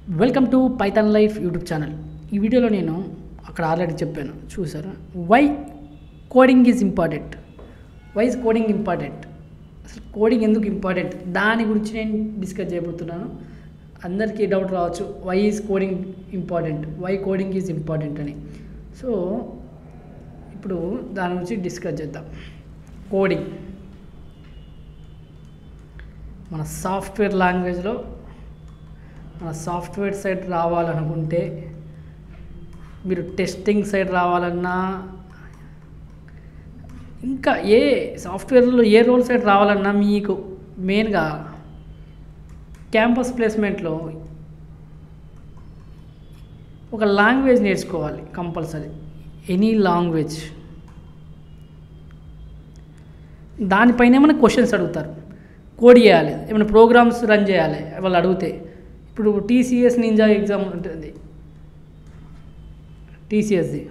welcome to Python Life YouTube channel ఈ వీడియోలో నేను అక్కడ ఆల్రెడీ చెప్పాను చూసారా why coding is important why is coding important అసలు కోడింగ్ ఎందుకు ఇంపార్టెంట్ దాని గురించి నేను డిస్కస్ చేయబోతున్నాను అందరికీ డౌట్ రావచ్చు why is coding important why coding is important అని సో ఇప్పుడు దాని గురించి డిస్కస్ చేద్దాం కోడింగ్ మన సాఫ్ట్వేర్ లాంగ్వేజ్లో మన సాఫ్ట్వేర్ సైడ్ రావాలనుకుంటే మీరు టెస్టింగ్ సైడ్ రావాలన్నా ఇంకా ఏ సాఫ్ట్వేర్లో ఏ రోల్ సైడ్ రావాలన్నా మీకు మెయిన్గా క్యాంపస్ ప్లేస్మెంట్లో ఒక లాంగ్వేజ్ నేర్చుకోవాలి కంపల్సరీ ఎనీ లాంగ్వేజ్ దానిపైన ఏమైనా క్వశ్చన్స్ అడుగుతారు కోడ్ చేయాలి ఏమైనా ప్రోగ్రామ్స్ రన్ చేయాలి వాళ్ళు అడిగితే ఇప్పుడు టీసీఎస్ నింజా ఎగ్జామ్ ఉంటుంది టీసీఎస్ది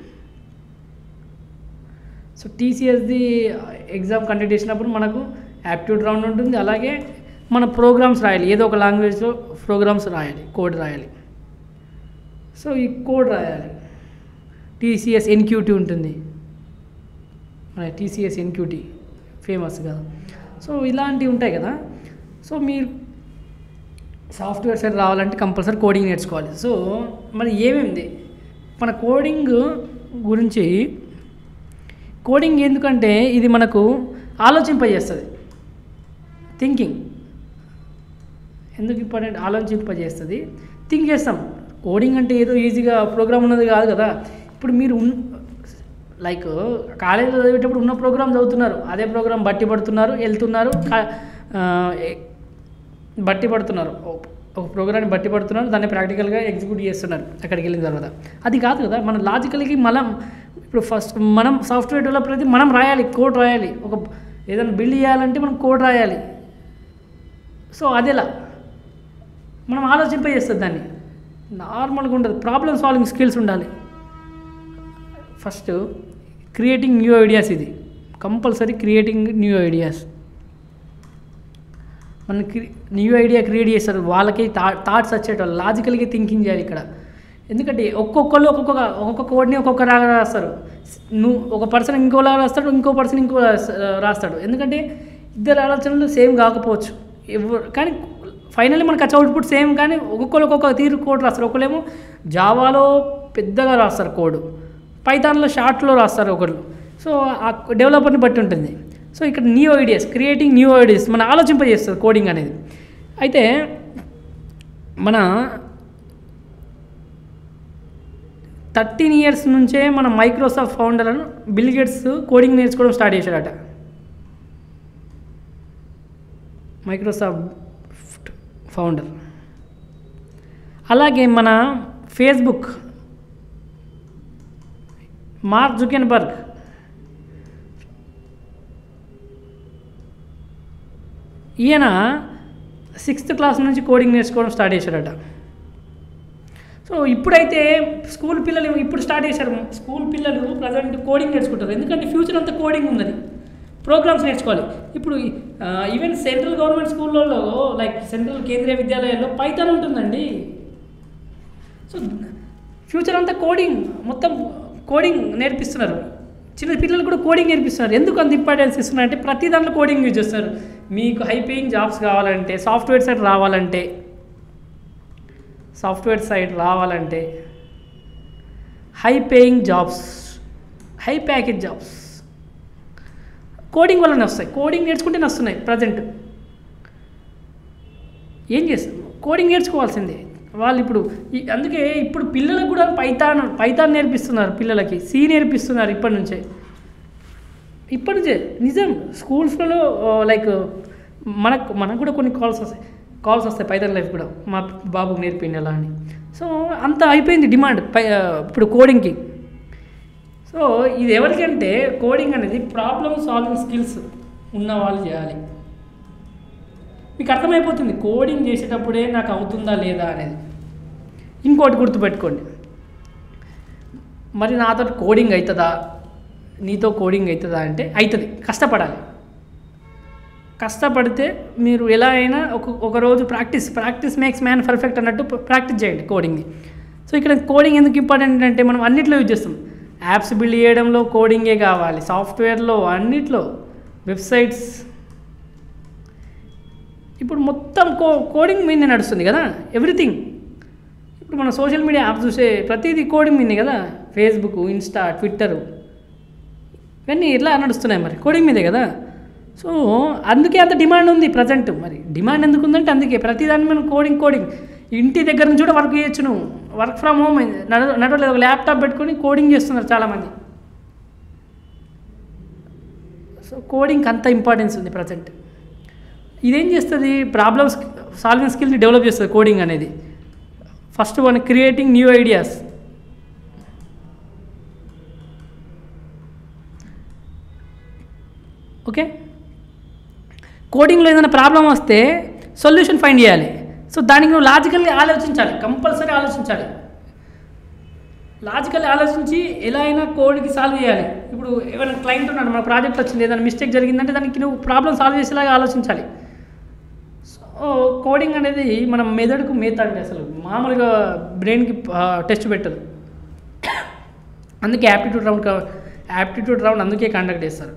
సో టీసీఎస్ది ఎగ్జామ్ కండక్ట్ చేసినప్పుడు మనకు యాప్ట్యూడ్ రౌండ్ ఉంటుంది అలాగే మన ప్రోగ్రామ్స్ రాయాలి ఏదో ఒక లాంగ్వేజ్లో ప్రోగ్రామ్స్ రాయాలి కోడ్ రాయాలి సో ఈ కోడ్ రాయాలి టీసీఎస్ ఎన్క్యూటీ ఉంటుంది మన టీసీఎస్ ఎన్క్యూటీ ఫేమస్ కదా సో ఇలాంటివి ఉంటాయి కదా సో మీరు సాఫ్ట్వేర్ సైడ్ రావాలంటే కంపల్సరీ కోడింగ్ నేర్చుకోవాలి సో మరి ఏమేమిది మన కోడింగ్ గురించి కోడింగ్ ఎందుకంటే ఇది మనకు ఆలోచింపజేస్తుంది థింకింగ్ ఎందుకు ఇంపార్టెంట్ ఆలోచింపజేస్తుంది థింక్ చేస్తాం కోడింగ్ అంటే ఏదో ఈజీగా ప్రోగ్రామ్ ఉన్నది కాదు కదా ఇప్పుడు మీరు ఉన్ లైక్ కాలేజీలో చదివేటప్పుడు ఉన్న ప్రోగ్రామ్ చదువుతున్నారు అదే ప్రోగ్రామ్ బట్టి పడుతున్నారు వెళ్తున్నారు కా- ఆ, ఏ- బట్టి పడుతున్నారు ఒక ప్రోగ్రామ్ని బట్టి పడుతున్నారు దాన్ని ప్రాక్టికల్గా ఎగ్జిక్యూట్ చేస్తున్నారు అక్కడికి వెళ్ళిన తర్వాత అది కాదు కదా మన లాజికల్కి మనం ఇప్పుడు ఫస్ట్ మనం సాఫ్ట్వేర్ డెవలపర్ అయితే మనం రాయాలి కోడ్ రాయాలి ఒక ఏదైనా బిల్డ్ చేయాలంటే మనం కోడ్ రాయాలి సో అదేలా మనం ఆలోచింపజేస్తుంది దాన్ని నార్మల్గా ఉండదు ప్రాబ్లమ్ సాల్వింగ్ స్కిల్స్ ఉండాలి ఫస్ట్ క్రియేటింగ్ న్యూ ఐడియాస్ ఇది కంపల్సరీ క్రియేటింగ్ న్యూ ఐడియాస్ మన న్యూ ఐడియా క్రియేట్ చేస్తారు వాళ్ళకి థా థాట్స్ వచ్చేటోళ్ళు లాజికల్గా థింకింగ్ చేయాలి ఇక్కడ ఎందుకంటే ఒక్కొక్కళ్ళు ఒక్కొక్క ఒక్కొక్క కోడ్ని ఒక్కొక్క రాగా రాస్తారు నువ్వు ఒక పర్సన్ ఇంకోలా రాస్తాడు ఇంకో పర్సన్ ఇంకో రాస్తాడు ఎందుకంటే ఇద్దరు ఆలోచనలు సేమ్ కాకపోవచ్చు ఎవరు కానీ ఫైనల్లీ మనకు వచ్చే అవుట్పుట్ సేమ్ కానీ ఒక్కొక్కరు ఒక్కొక్క తీరు కోడ్ రాస్తారు ఒకళ్ళేమో జావాలో పెద్దగా రాస్తారు కోడ్ పైథాన్లో షార్ట్లో రాస్తారు ఒకరు సో ఆ డెవలపర్ని బట్టి ఉంటుంది సో ఇక్కడ new ideas creating new ideas మన ఆలోచింపజేస్తుంది కోడింగ్ అనేది అయితే మన థర్టీన్ ఇయర్స్ నుంచే మన Microsoft founder Bill Gates coding నేర్చుకోవడం స్టార్ట్ చేశాడట మైక్రోసాఫ్ట్ ఫౌండర్ అలాగే మన ఫేస్బుక్ మార్క్ జుకెన్బర్గ్ ఈయన సిక్స్త్ క్లాస్ నుంచి కోడింగ్ నేర్చుకోవడం స్టార్ట్ చేశాడట సో ఇప్పుడైతే స్కూల్ పిల్లలు ఇప్పుడు స్టార్ట్ చేశారు స్కూల్ పిల్లలు ప్రజెంట్ కోడింగ్ నేర్చుకుంటారు ఎందుకంటే ఫ్యూచర్ అంతా కోడింగ్ ఉన్నది ప్రోగ్రామ్స్ నేర్చుకోవాలి ఇప్పుడు ఈవెన్ సెంట్రల్ గవర్నమెంట్ స్కూళ్ళలో లైక్ సెంట్రల్ కేంద్రీయ విద్యాలయాల్లో పైథాన్ ఉంటుందండి సో ఫ్యూచర్ అంతా కోడింగ్ మొత్తం కోడింగ్ నేర్పిస్తున్నారు చిన్న పిల్లలు కూడా కోడింగ్ నేర్పిస్తున్నారు ఎందుకు అంత ఇంపార్టెన్స్ ఇస్తున్నారు అంటే ప్రతి దాంట్లో కోడింగ్ యూజ్ చేస్తారు మీకు హై పేయింగ్ జాబ్స్ కావాలంటే సాఫ్ట్వేర్ సైడ్ రావాలంటే సాఫ్ట్వేర్ సైడ్ రావాలంటే high paying jobs high package jobs coding వల్లనే వస్తాయి కోడింగ్ నేర్చుకుంటేనే వస్తున్నాయి ప్రజెంట్ ఏం చేస్తాం కోడింగ్ నేర్చుకోవాల్సిందే వాళ్ళు ఇప్పుడు ఈ అందుకే ఇప్పుడు పిల్లలకు కూడా పైతాన్ పైతాన్ నేర్పిస్తున్నారు పిల్లలకి సి నేర్పిస్తున్నారు ఇప్పటి నుంచే ఇప్పటి నుంచే నిజం స్కూల్స్లలో లైక్ మనకు మనకు కూడా కొన్ని కాల్స్ వస్తాయి కాల్స్ వస్తాయి పైతాన్ లైఫ్ కూడా మా బాబుకు నేర్పిండి ఎలా అని సో అంత అయిపోయింది డిమాండ్ పై ఇప్పుడు కోడింగ్కి సో ఇది ఎవరికంటే కోడింగ్ అనేది ప్రాబ్లమ్ సాల్వింగ్ స్కిల్స్ ఉన్న వాళ్ళు చేయాలి మీకు అర్థమైపోతుంది కోడింగ్ చేసేటప్పుడే నాకు అవుతుందా లేదా అనేది ఇంకోటి గుర్తుపెట్టుకోండి మరి నాతో కోడింగ్ అవుతుందా నీతో కోడింగ్ అవుతుందా అంటే అవుతుంది కష్టపడాలి కష్టపడితే మీరు ఎలా అయినా ఒక ఒక రోజు practice practice makes man perfect అన్నట్టు ప్రాక్టీస్ చేయండి కోడింగ్ని సో ఇక్కడ కోడింగ్ ఎందుకు ఇంపార్టెంట్ అంటే మనం అన్నిట్లో యూజ్ చేస్తాం యాప్స్ బిల్డ్ చేయడంలో కోడింగే కావాలి సాఫ్ట్వేర్లో అన్నిట్లో వెబ్సైట్స్ ఇప్పుడు మొత్తం కో కోడింగ్ మీదే నడుస్తుంది కదా ఎవ్రీథింగ్ ఇప్పుడు మన సోషల్ మీడియా యాప్ చూసే ప్రతిదీ కోడింగ్ మీదే కదా ఫేస్బుక్ ఇన్స్టా ట్విట్టర్ ఇవన్నీ ఇట్లా నడుస్తున్నాయి మరి కోడింగ్ మీదే కదా సో అందుకే అంత డిమాండ్ ఉంది ప్రజెంట్ మరి డిమాండ్ ఎందుకు ఉందంటే అందుకే ప్రతిదాన్ని మనం కోడింగ్ కోడింగ్ ఇంటి దగ్గర నుంచి కూడా వర్క్ చేయొచ్చు నువ్వు వర్క్ ఫ్రమ్ హోమ్ నడ నడవలేదు ఒక ల్యాప్టాప్ పెట్టుకొని కోడింగ్ చేస్తున్నారు చాలామంది సో కోడింగ్కి అంత ఇంపార్టెన్స్ ఉంది ప్రజెంట్ ఇదేం చేస్తుంది ప్రాబ్లమ్స్ సాల్వింగ్ స్కిల్ని డెవలప్ చేస్తుంది కోడింగ్ అనేది first one creating new ideas okay కోడింగ్లో ఏదైనా ప్రాబ్లం వస్తే సొల్యూషన్ ఫైండ్ చేయాలి సో దానికి నువ్వు లాజికల్గా ఆలోచించాలి కంపల్సరీ ఆలోచించాలి లాజికల్ ఆలోచించి ఎలా అయినా కోడ్కి సాల్వ్ చేయాలి ఇప్పుడు ఏమైనా క్లయింట్ ఉన్నాడు మన ప్రాజెక్ట్ వచ్చింది ఏదైనా మిస్టేక్ జరిగిందంటే దానికి నువ్వు ప్రాబ్లం సాల్వ్ చేసేలాగా ఆలోచించాలి సో కోడింగ్ అనేది మన మెదడుకు మేత అండి అసలు మామూలుగా బ్రెయిన్కి టెస్ట్ పెట్టదు అందుకే యాప్టిట్యూడ్ రౌండ్ యాప్టిట్యూడ్ రౌండ్ అందుకే కండక్ట్ చేస్తారు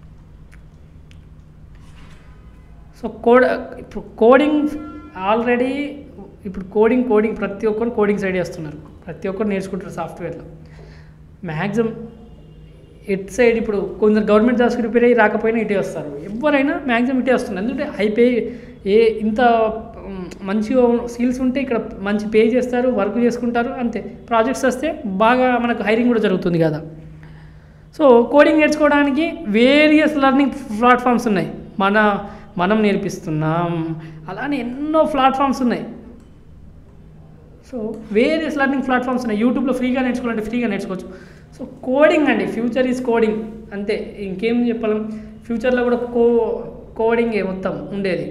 సో కోడ్ ఇప్పుడు కోడింగ్ ఆల్రెడీ ఇప్పుడు కోడింగ్ కోడింగ్ ప్రతి ఒక్కరు కోడింగ్ సైడ్ చేస్తున్నారు ప్రతి ఒక్కరు నేర్చుకుంటారు సాఫ్ట్వేర్లో మ్యాక్సిమం ఎట్ సైడ్ ఇప్పుడు కొందరు గవర్నమెంట్ జాబ్స్కి ప్రిపేర్ అయ్యి రాకపోయినా ఇటే వస్తారు ఎవరైనా మ్యాక్సిమం ఇటే వస్తున్నారు ఎందుకంటే హై పే ఏ ఇంత మ్, మంచిగా స్కిల్స్ ఉంటే ఇక్కడ మంచి పే చేస్తారు వర్క్ చేసుకుంటారు అంతే ప్రాజెక్ట్స్ వస్తే బాగా మనకు హైరింగ్ కూడా జరుగుతుంది కదా సో కోడింగ్ నేర్చుకోవడానికి వేరియస్ లెర్నింగ్ ప్లాట్ఫామ్స్ ఉన్నాయి మన మనం నేర్పిస్తున్నాం అలానే ఎన్నో ప్లాట్ఫామ్స్ ఉన్నాయి సో వేరియస్ లెర్నింగ్ ప్లాట్ఫామ్స్ ఉన్నాయి యూట్యూబ్లో ఫ్రీగా నేర్చుకోవాలంటే ఫ్రీగా నేర్చుకోవచ్చు సో కోడింగ్ అండి ఫ్యూచర్ ఈజ్ కోడింగ్ అంతే ఇంకేం చెప్పాలి ఫ్యూచర్లో కూడా కో కోడింగే మొత్తం ఉండేది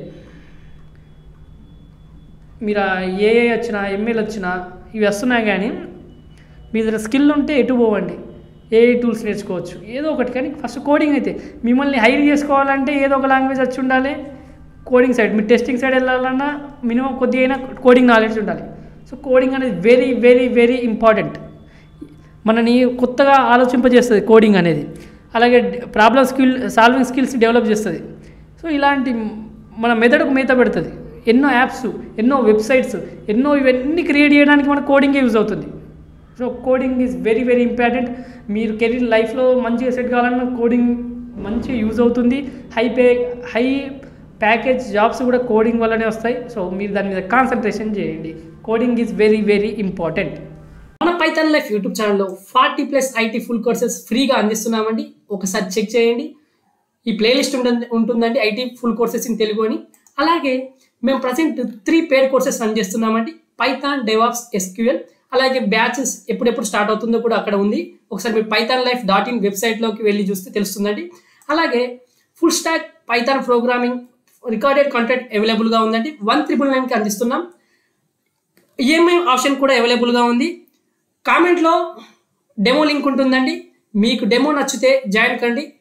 మీరు ఏఏ వచ్చినా ఎంఎల్ వచ్చినా ఇవి వస్తున్నాయి కానీ మీ దగ్గర స్కిల్ ఉంటే ఎటు పోవండి ఏఐ టూల్స్ నేర్చుకోవచ్చు ఏదో ఒకటి కానీ ఫస్ట్ కోడింగ్ అయితే మిమ్మల్ని హైర్ చేసుకోవాలంటే ఏదో ఒక లాంగ్వేజ్ వచ్చి ఉండాలి కోడింగ్ సైడ్ మీరు టెస్టింగ్ సైడ్ వెళ్ళాలన్నా మినిమం కొద్దిగా అయినా కోడింగ్ నాలెడ్జ్ ఉండాలి సో కోడింగ్ అనేది వెరీ వెరీ వెరీ ఇంపార్టెంట్ మనని కొత్తగా ఆలోచింపజేస్తుంది కోడింగ్ అనేది అలాగే problem skill solving skills develop చేస్తుంది సో ఇలాంటి మన మెదడుకు మేత పెడుతుంది ఎన్నో యాప్స్ ఎన్నో వెబ్సైట్స్ ఎన్నో ఇవన్నీ క్రియేట్ చేయడానికి మన కోడింగే యూజ్ అవుతుంది so coding is very very important మీరు కెరీర్ లైఫ్లో మంచిగా సెట్ కావాలన్నా కోడింగ్ మంచిగా యూజ్ అవుతుంది high pay high package jobs కూడా కోడింగ్ వల్లనే వస్తాయి సో మీరు దాని మీద కాన్సన్ట్రేషన్ చేయండి coding is very very important మన పైథాన్ లైఫ్ యూట్యూబ్ ఛానల్లో forty plus IT full courses ఫ్రీగా అందిస్తున్నామండి ఒకసారి చెక్ చేయండి ఈ ప్లేలిస్ట్ ఉంటుంది ఉంటుందండి IT full courses in Telugu అని అలాగే మేము present three paid courses run చేస్తున్నామండి పైథాన్ డెవాప్స్ ఎస్క్యూఎల్ అలాగే బ్యాచెస్ ఎప్పుడెప్పుడు స్టార్ట్ అవుతుందో కూడా అక్కడ ఉంది ఒకసారి మీరు పైథాన్ లైఫ్ డాట్ ఇన్ వెబ్సైట్లోకి వెళ్ళి చూస్తే తెలుస్తుందండి అలాగే full stack Python programming recorded content అవైలబుల్గా ఉందండి వన్ త్రిబుల్ నైన్కి అందిస్తున్నాం ఈఎంఐ ఆప్షన్ కూడా అవైలబుల్గా ఉంది కామెంట్లో డెమో లింక్ ఉంటుందండి మీకు డెమో నచ్చితే జాయిన్ కండి